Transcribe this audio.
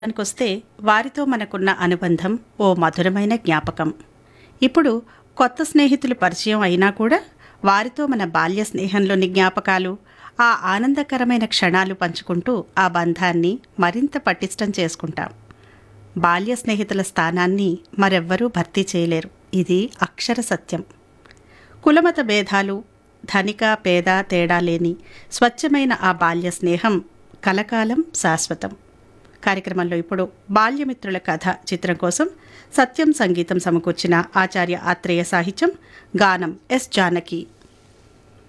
వస్తే వారితో మనకున్న అనుబంధం ఓ మధురమైన జ్ఞాపకం ఇప్పుడు కొత్త స్నేహితులు పరిచయం అయినా కూడా వారితో మన బాల్య స్నేహంలోని జ్ఞాపకాలు ఆ ఆనందకరమైన క్షణాలు పంచుకుంటూ ఆ బంధాన్ని మరింత పటిష్టం చేసుకుంటాం బాల్య స్నేహితుల స్థానాన్ని మరెవ్వరూ భర్తీ చేయలేరు ఇది అక్షర సత్యం కులమత భేదాలు ధనిక పేద తేడా లేని స్వచ్ఛమైన ఆ బాల్య స్నేహం కలకాలం శాశ్వతం కార్యక్రమంలో ఇప్పుడు బాల్యమిత్రుల కథ చిత్రం కోసం సత్యం సంగీతం సమకూర్చిన ఆచార్య ఆత్రేయ సాహిత్యం గానం ఎస్ జానకి